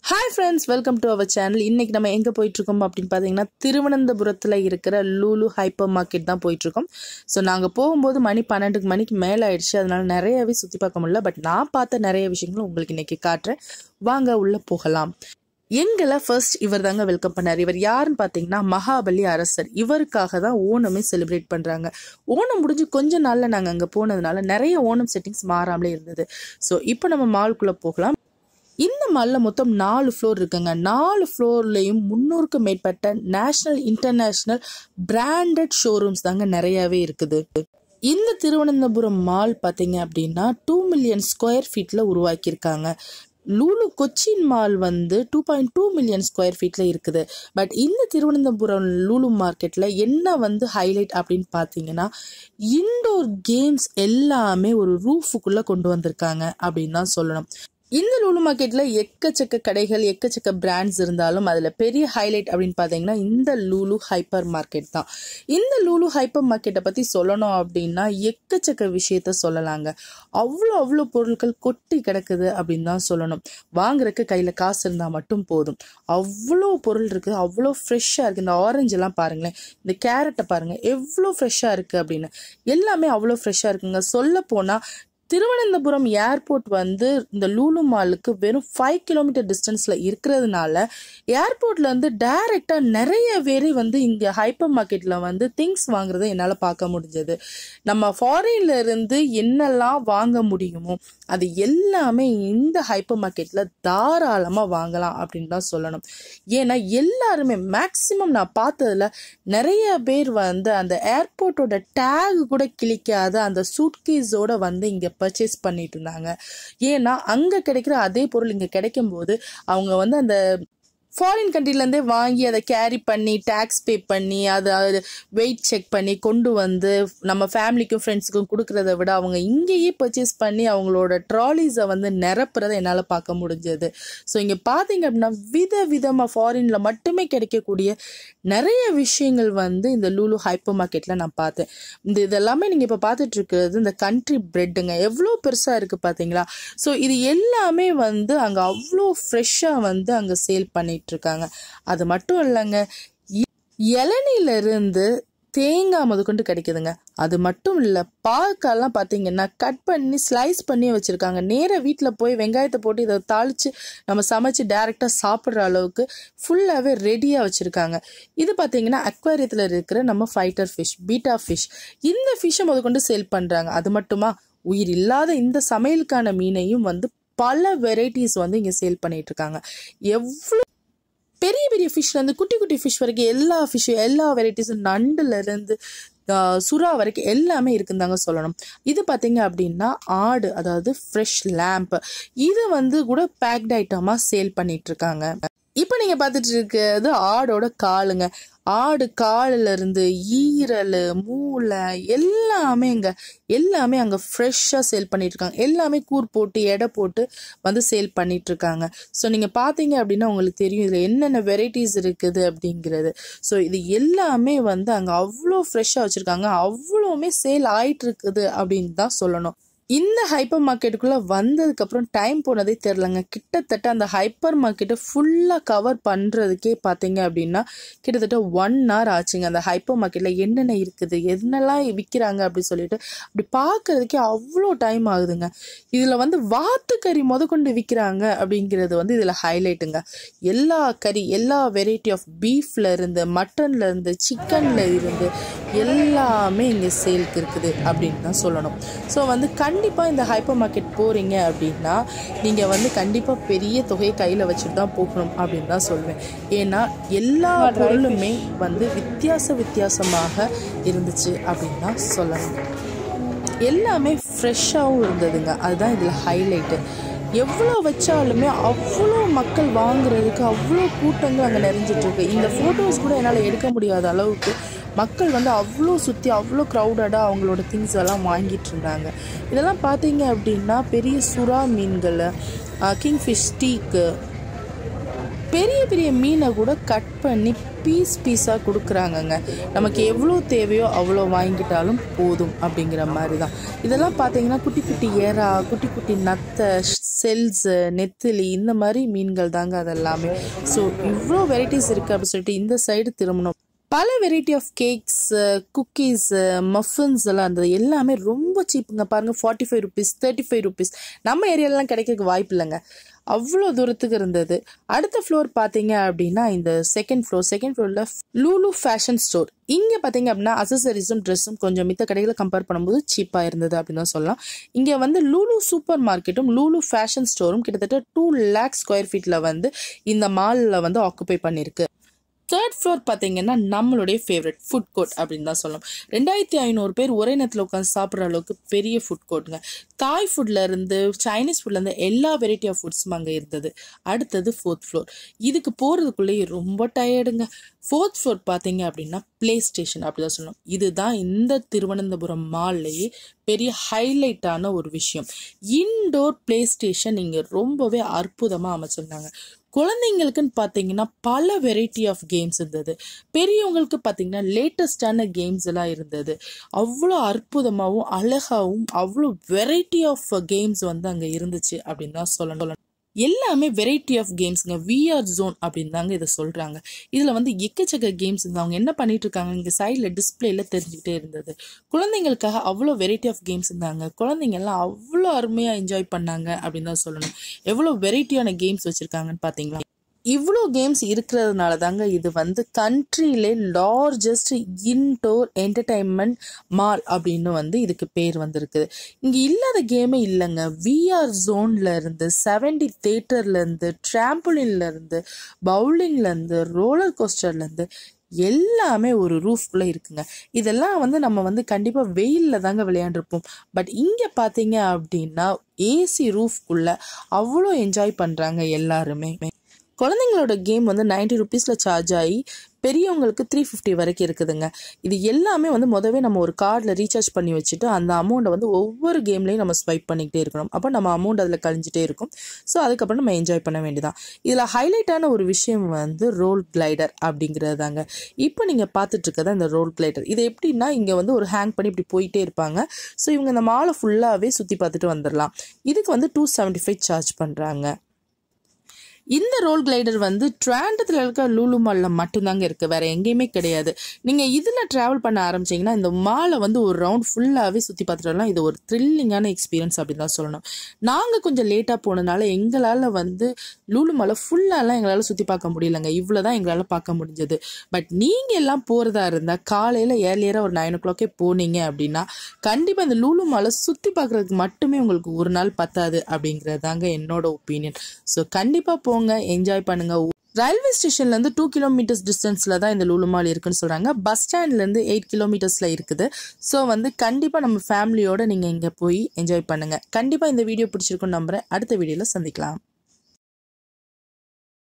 hi friends welcome to our channel இன்னைக்கு நம்ம எங்கே போயிட்டுருக்கோம் அப்படின்னு பார்த்தீங்கன்னா திருவனந்தபுரத்தில் இருக்கிற லூலு ஹைப்பர் மார்க்கெட் தான் போயிட்டுருக்கோம் ஸோ நாங்கள் போகும்போது மணி பன்னெண்டுக்கு மணிக்கு மேலே ஆயிடுச்சு அதனால நிறையவே சுற்றி பார்க்க முடியல பட் நான் பார்த்த நிறைய விஷயங்களும் உங்களுக்கு இன்னைக்கு காட்டுறேன் வாங்க உள்ளே போகலாம் எங்களை ஃபர்ஸ்ட் இவர் தாங்க வெல்கம் பண்ணார் இவர் யாருன்னு பார்த்தீங்கன்னா மகாபலி அரசர் இவருக்காக தான் ஓணமே செலிப்ரேட் பண்ணுறாங்க ஓணம் முடிஞ்சு கொஞ்ச நாளில் நாங்கள் அங்கே போனதுனால நிறைய ஓணம் செட்டிங்ஸ் மாறாமலே இருந்தது ஸோ இப்போ நம்ம மால்குள்ளே போகலாம் இந்த மாலில் மொத்தம் நாலு ஃப்ளோர் இருக்குங்க நாலு ஃப்ளோர்லேயும் முந்நூறுக்கு மேற்பட்ட நேஷனல் இன்டர்நேஷ்னல் பிராண்டட் ஷோரூம்ஸ் தாங்க நிறையாவே இருக்குது இந்த திருவனந்தபுரம் மால் பார்த்தீங்க அப்படின்னா டூ மில்லியன் ஸ்கொயர் ஃபீட்டில் உருவாக்கியிருக்காங்க லூலு கொச்சின் மால் வந்து two point two million square ஃபீட்டில் இருக்குது பட் இந்த திருவனந்தபுரம் லூலு மார்க்கெட்டில் என்ன வந்து ஹைலைட் அப்படின்னு பார்த்தீங்கன்னா இன்டோர் கேம்ஸ் எல்லாமே ஒரு ரூஃபுக்குள்ளே கொண்டு வந்திருக்காங்க அப்படின்னு தான் சொல்லணும் இந்த லூலு மார்க்கெட்டில் எக்கச்சக்க கடைகள் எக்கச்சக்க பிராண்ட்ஸ் இருந்தாலும் அதில் பெரிய ஹைலைட் அப்படின்னு பார்த்தீங்கன்னா இந்த லூலு ஹைப்பர் மார்க்கெட் தான் இந்த லூலு ஹைப்பர் மார்க்கெட்டை பற்றி சொல்லணும் அப்படின்னா எக்கச்சக்க விஷயத்த சொல்லலாங்க அவ்வளோ அவ்வளோ பொருட்கள் கொட்டி கிடக்குது அப்படின்னு தான் சொல்லணும் வாங்குறதுக்கு கையில் காசு இருந்தால் மட்டும் போதும் அவ்வளோ பொருள் இருக்குது அவ்வளோ ஃப்ரெஷ்ஷாக இருக்குது இந்த ஆரஞ்சு எல்லாம் பாருங்களேன் இந்த கேரட்டை பாருங்கள் எவ்வளோ ஃப்ரெஷ்ஷாக இருக்குது அப்படின்னு எல்லாமே அவ்வளோ ஃப்ரெஷ்ஷாக இருக்குங்க சொல்ல போனால் திருவனந்தபுரம் ஏர்போர்ட் வந்து இந்த லூலு மாலுக்கு வெறும் ஃபைவ் கிலோமீட்டர் டிஸ்டன்ஸில் இருக்கிறதுனால ஏர்போர்ட்லேருந்து டைரெக்டாக நிறைய பேர் வந்து இங்கே ஹைப்பர் மார்க்கெட்டில் வந்து திங்ஸ் வாங்குறதை என்னால் பார்க்க முடிஞ்சது நம்ம ஃபாரின்ல இருந்து என்னெல்லாம் வாங்க முடியுமோ அது எல்லாமே இந்த ஹைப்பர் மார்க்கெட்டில் தாராளமாக வாங்கலாம் அப்படின்னு தான் சொல்லணும் ஏன்னா எல்லாருமே மேக்சிமம் நான் பார்த்ததுல நிறைய பேர் வந்து அந்த ஏர்போர்ட்டோட டேக் கூட கிளிக்காத அந்த சூட்கேஸோட வந்து இங்கே பர்ச்சேஸ் பண்ணிட்டு இருந்தாங்க ஏன்னா அங்கே கிடைக்கிற அதே பொருள் இங்கே கிடைக்கும் போது அவங்க வந்து அந்த ஃபாரின் கண்ட்ரிலேருந்தே வாங்கி அதை கேரி பண்ணி டேக்ஸ் பே பண்ணி அதை அது வெயிட் செக் பண்ணி கொண்டு வந்து நம்ம ஃபேமிலிக்கும் ஃப்ரெண்ட்ஸுக்கும் கொடுக்குறத விட அவங்க இங்கேயே பர்ச்சேஸ் பண்ணி அவங்களோட ட்ராலிஸை வந்து நிரப்புறதை என்னால் பார்க்க முடிஞ்சது ஸோ இங்கே பார்த்தீங்க அப்படின்னா வித விதமாக ஃபாரினில் மட்டுமே கிடைக்கக்கூடிய நிறைய விஷயங்கள் வந்து இந்த லூலு ஹைப்பர் மார்க்கெட்டில் நான் பார்த்தேன் இந்த இதெல்லாமே நீங்கள் இப்போ பார்த்துட்டு இருக்கிறது இந்த கண்ட்ரி பிரெட்டுங்க எவ்வளோ பெருசாக இருக்குது பார்த்தீங்களா ஸோ இது எல்லாமே வந்து அங்கே அவ்வளோ ஃப்ரெஷ்ஷாக வந்து அங்கே சேல் பண்ணிட்டு இருக்காங்க அது மட்டும் இல்லைங்க இளநிலிருந்து தேங்காய் முதற்கொண்டு கிடைக்குதுங்க அது மட்டும் இல்லை பாக்காலாம் பார்த்தீங்கன்னா கட் பண்ணி ஸ்லைஸ் பண்ணி வச்சுருக்காங்க நேராக வீட்டில் போய் வெங்காயத்தை போட்டு இதை தாளித்து நம்ம சமைச்சு டேரெக்டாக சாப்பிட்ற அளவுக்கு ஃபுல்லாகவே ரெடியாக வச்சுருக்காங்க இது பார்த்தீங்கன்னா அக்வாரியத்தில் இருக்கிற நம்ம ஃபைட்டர் ஃபிஷ் பீட்டா ஃபிஷ் இந்த ஃபிஷ்ஷை முதற்கொண்டு சேல் பண்ணுறாங்க அது மட்டுமா உயிர் இல்லாத இந்த சமையலுக்கான மீனையும் வந்து பல வெரைட்டிஸ் வந்து இங்கே சேல் பண்ணிட்டு இருக்காங்க எவ்வளோ பெரிய பெரிய ஃபிஷ்லேருந்து குட்டி குட்டி ஃபிஷ் வரைக்கும் எல்லா ஃபிஷ்ஷும் எல்லா வெரைட்டிஸும் நண்டுலேருந்து சுறா வரைக்கும் எல்லாமே இருக்குந்தாங்க சொல்லணும் இது பார்த்தீங்க அப்படின்னா ஆடு அதாவது ஃப்ரெஷ் லேம்ப் இது வந்து கூட பேக்ட் ஐட்டமாக சேல் பண்ணிட்டு இருக்காங்க இப்போ நீங்கள் பார்த்துட்டு இருக்கிறது ஆடோட காலுங்க ஆடு காலில் இருந்து ஈரல் மூளை எல்லாமே இங்கே எல்லாமே அங்கே ஃப்ரெஷ்ஷாக சேல் பண்ணிட்டு இருக்காங்க எல்லாமே கூர் போட்டு எடை போட்டு வந்து சேல் பண்ணிட்டு இருக்காங்க ஸோ நீங்கள் பார்த்தீங்க அப்படின்னா உங்களுக்கு தெரியும் இதில் என்னென்ன வெரைட்டிஸ் இருக்குது அப்படிங்கிறது ஸோ இது எல்லாமே வந்து அங்கே அவ்வளோ ஃப்ரெஷ்ஷாக வச்சுருக்காங்க அவ்வளோவுமே சேல் ஆயிட்டு இருக்குது அப்படின்னு தான் சொல்லணும் இந்த ஹைப்பர் மார்க்கெட்டுக்குள்ளே வந்ததுக்கப்புறம் டைம் போனதே தெரிலங்க கிட்டத்தட்ட அந்த ஹைப்பர் மார்க்கெட்டை ஃபுல்லாக கவர் பண்ணுறதுக்கே பார்த்தீங்க அப்படின்னா கிட்டத்தட்ட ஒன் ஹவர் ஆச்சுங்க அந்த ஹைப்பர் மார்க்கெட்டில் என்னென்ன இருக்குது என்னெல்லாம் விற்கிறாங்க அப்படின்னு சொல்லிட்டு அப்படி பார்க்கறதுக்கே அவ்வளோ டைம் ஆகுதுங்க இதில் வந்து வாத்துக்கறி முதற்கொண்டு விற்கிறாங்க அப்படிங்கிறது வந்து இதில் ஹைலைட்டுங்க எல்லா கறி எல்லா வெரைட்டி ஆஃப் பீஃப்ல இருந்து மட்டன்ல இருந்து சிக்கன்ல இருந்து எல்லாமே இங்கே சேலுக்கு இருக்குது அப்படின்னு தான் சொல்லணும் ஸோ வந்து கண்டிப்பாக இந்த ஹைப்பர் மார்க்கெட் போகிறீங்க அப்படின்னா நீங்கள் வந்து கண்டிப்பாக பெரிய தொகையை கையில் வச்சுட்டு தான் போகணும் அப்படின்னு தான் சொல்லுவேன் ஏன்னா எல்லா பொருளுமே வந்து வித்தியாச வித்தியாசமாக இருந்துச்சு அப்படின்னு தான் சொல்லணும் எல்லாமே ஃப்ரெஷ்ஷாகவும் இருந்ததுங்க அதுதான் இதில் ஹைலைட்டு எவ்வளோ வச்சாலுமே அவ்வளோ மக்கள் வாங்குறதுக்கு அவ்வளோ கூட்டங்கள் அங்கே நிறைஞ்சிட்ருக்கு இந்த ஃபோட்டோஸ் கூட என்னால் எடுக்க முடியாத அளவுக்கு மக்கள் வந்து அவ்வளோ சுற்றி அவ்வளோ க்ரௌடடாக அவங்களோட திங்ஸ் எல்லாம் வாங்கிட்டு இருந்தாங்க இதெல்லாம் பார்த்தீங்க அப்படின்னா பெரிய சுறா மீன்கள் கிங்ஃபிஷ் ஸ்டீக்கு பெரிய பெரிய மீனை கூட கட் பண்ணி பீஸ் பீஸாக கொடுக்குறாங்கங்க நமக்கு எவ்வளோ தேவையோ அவ்வளோ வாங்கிட்டாலும் போதும் அப்படிங்கிற மாதிரி தான் இதெல்லாம் பார்த்தீங்கன்னா குட்டி குட்டி ஏரா குட்டி குட்டி நத்தை செல்ஸு நெத்திலி இந்த மாதிரி மீன்கள் தாங்க அதெல்லாமே ஸோ இவ்வளோ வெரைட்டிஸ் இருக்குது அப்படின்னு சொல்லிட்டு இந்த சைடு திரும்பணும் பல variety of cakes cookies muffins எல்லாம் இருந்தது எல்லாமே ரொம்ப சீப்புங்க பாருங்கள் forty five rupees thirty five rupees நம்ம ஏரியாலலாம் கிடைக்கிறதுக்கு வாய்ப்பு இல்லைங்க அவ்வளோ தூரத்துக்கு இருந்தது அடுத்த ஃப்ளோர் பார்த்தீங்க அப்படின்னா இந்த செகண்ட் ஃப்ளோர் செகண்ட் ஃப்ளோரில் லூலு ஃபேஷன் ஸ்டோர் இங்கே பார்த்தீங்க அப்படின்னா அசசரிஸும் ட்ரெஸ்ஸும் கொஞ்சம் மித்த கடைகளை கம்பேர் பண்ணும்போது சீப்பாக இருந்தது அப்படின்னு தான் சொல்லலாம் இங்கே வந்து லூலு சூப்பர் மார்க்கெட்டும் லூலு ஃபேஷன் ஸ்டோரும் கிட்டத்தட்ட டூ லேக் ஸ்கொயர் ஃபீட்டில் வந்து இந்த மாலில் வந்து ஆக்குபை பண்ணியிருக்கு தேர்ட் ஃப்ளோர் பார்த்தீங்கன்னா நம்மளுடைய ஃபேவரட் ஃபுட் கோர்ட் அப்படின்னு தான் சொல்லலாம் ரெண்டாயிரத்தி ஐநூறு பேர் ஒரே நேரத்தில் உட்காந்து சாப்பிட்ற அளவுக்கு பெரிய ஃபுட் கோர்ட்டுங்க தாய் ஃபுட்ல இருந்து சைனீஸ் ஃபுட்ல இருந்து எல்லா வெரைட்டி ஆஃப் ஃபுட்ஸும் அங்கே இருந்தது அடுத்தது ஃபோர்த் ஃப்ளோர் இதுக்கு போகிறதுக்குள்ளேயே ரொம்ப டயர்டுங்க ஃபோர்த் ஃப்ளோர் பார்த்தீங்க அப்படின்னா ப்ளே ஸ்டேஷன் அப்படி தான் சொல்லணும் இதுதான் இந்த திருவனந்தபுரம் மால்லையே பெரிய ஹைலைட்டான ஒரு விஷயம் இன்டோர் ப்ளே ஸ்டேஷன் இங்கே ரொம்பவே அற்புதமாக அமைச்சிருந்தாங்க குழந்தைங்களுக்குன்னு பார்த்தீங்கன்னா பல வெரைட்டி ஆஃப் கேம்ஸ் இருந்தது பெரியவங்களுக்கு பார்த்தீங்கன்னா லேட்டஸ்டான கேம்ஸ் எல்லாம் இருந்தது அவ்வளோ அற்புதமாகவும் அழகாகவும் அவ்வளோ வெரைட்டி ஆஃப் கேம்ஸ் வந்து அங்கே இருந்துச்சு அப்படின்னு தான் சொல்லணும் எல்லாமே வெரைட்டி ஆஃப் கேம்ஸுங்க விஆர் ஜோன் அப்படின்னு தாங்க இதை சொல்கிறாங்க இதில் வந்து எக்கச்சக்க கேம்ஸ் இருந்து அவங்க என்ன பண்ணிட்டு இருக்காங்க இங்கே சைடில் டிஸ்பிளேல தெரிஞ்சுக்கிட்டே இருந்தது குழந்தைங்களுக்காக அவ்வளோ வெரைட்டி ஆஃப் கேம்ஸ் இருந்தாங்க குழந்தைங்க எல்லாம் அவ்வளோ அருமையாக என்ஜாய் பண்ணாங்க அப்படின்னு தான் சொல்லணும் எவ்வளோ வெரைட்டியான கேம்ஸ் வச்சுருக்காங்கன்னு பார்த்தீங்களா இவ்வளோ கேம்ஸ் இருக்கிறதுனால தாங்க இது வந்து கண்ட்ரியிலே லார்ஜஸ்ட் இன்டோர் என்டர்டைன்மெண்ட் மால் அப்படின்னு வந்து இதுக்கு பேர் வந்திருக்குது இங்கே இல்லாத கேமே இல்லைங்க விஆர் ஜோன்ல இருந்து செவன்டி தேட்டர்லேருந்து ட்ராம்புலின்லேருந்து பவுலிங்லேருந்து ரோலர் கோஸ்டர்லேருந்து எல்லாமே ஒரு ரூஃப்குள்ளே இருக்குங்க இதெல்லாம் வந்து நம்ம வந்து கண்டிப்பாக வெயிலில் தாங்க விளையாண்டுருப்போம் பட் இங்கே பார்த்தீங்க அப்படின்னா ஏசி ரூஃப்குள்ளே அவ்வளோ என்ஜாய் பண்ணுறாங்க எல்லாருமே குழந்தைங்களோட கேம் வந்து நைன்ட்டி ருபீஸில் சார்ஜ் ஆகி பெரியவங்களுக்கு த்ரீ ஃபிஃப்டி வரைக்கும் இருக்குதுங்க இது எல்லாமே வந்து முதவே நம்ம ஒரு கார்டில் ரீசார்ஜ் பண்ணி வச்சுட்டு அந்த அமௌண்ட்டை வந்து ஒவ்வொரு கேம்லேயும் நம்ம ஸ்வைப் பண்ணிக்கிட்டே இருக்கணும் அப்போ நம்ம அமௌண்ட் அதில் கழிஞ்சிட்டே இருக்கும் ஸோ அதுக்கப்புறம் நம்ம என்ஜாய் பண்ண வேண்டியதான் இதில் ஹைலைட்டான ஒரு விஷயம் வந்து ரோல் கிளைடர் அப்படிங்கிறது தாங்க இப்போ நீங்கள் பார்த்துட்டு இருக்கிறது இந்த ரோல் கிளைடர் இது எப்படின்னா இங்கே வந்து ஒரு ஹேங் பண்ணி இப்படி போயிட்டே இருப்பாங்க ஸோ இவங்க இந்த மாலை ஃபுல்லாகவே சுற்றி பார்த்துட்டு வந்துடலாம் இதுக்கு வந்து டூ செவன்ட்டி ஃபைவ் சார்ஜ் பண்ணுறாங்க இந்த ரோல் கிளைடர் வந்து ட்ராண்டத்தில் இருக்க லூலு மாலில் மட்டும்தாங்க இருக்குது வேறு எங்கேயுமே கிடையாது நீங்கள் இதில் ட்ராவல் பண்ண ஆரம்பிச்சிங்கன்னா இந்த மாலை வந்து ஒரு ரவுண்ட் ஃபுல்லாகவே சுற்றி பார்த்துட்டு வரலாம் இது ஒரு த்ரில்லிங்கான எக்ஸ்பீரியன்ஸ் அப்படின்னு தான் சொல்லணும் நாங்கள் கொஞ்சம் லேட்டாக போனதுனால எங்களால் வந்து லூலு மாலை ஃபுல்லாலாம் எங்களால் சுற்றி பார்க்க முடியலங்க இவ்வளோ தான் எங்களால் பார்க்க முடிஞ்சது பட் நீங்கள் எல்லாம் போகிறதா இருந்தால் காலையில் ஏர்லியராக ஒரு நைன் ஓ கிளாக்கே போனீங்க அப்படின்னா கண்டிப்பாக இந்த லூலு மாலை சுற்றி பார்க்குறதுக்கு மட்டுமே உங்களுக்கு ஒரு நாள் பத்தாது அப்படிங்கிறது தாங்க என்னோட ஒப்பீனியன் ஸோ கண்டிப்பாக போங்க என்ஜாய் பண்ணுங்க ரயில்வே ஸ்டேஷன்லேருந்து டூ கிலோமீட்டர்ஸ் டிஸ்டன்ஸில் தான் இந்த லூலுமால் இருக்குன்னு சொல்கிறாங்க பஸ் ஸ்டாண்ட்லேருந்து எயிட் கிலோமீட்டர்ஸில் இருக்குது ஸோ வந்து கண்டிப்பாக நம்ம ஃபேமிலியோடு நீங்கள் இங்கே போய் என்ஜாய் பண்ணுங்கள் கண்டிப்பாக இந்த வீடியோ பிடிச்சிருக்குன்னு நம்புகிறேன் அடுத்த வீடியோவில் சந்திக்கலாம்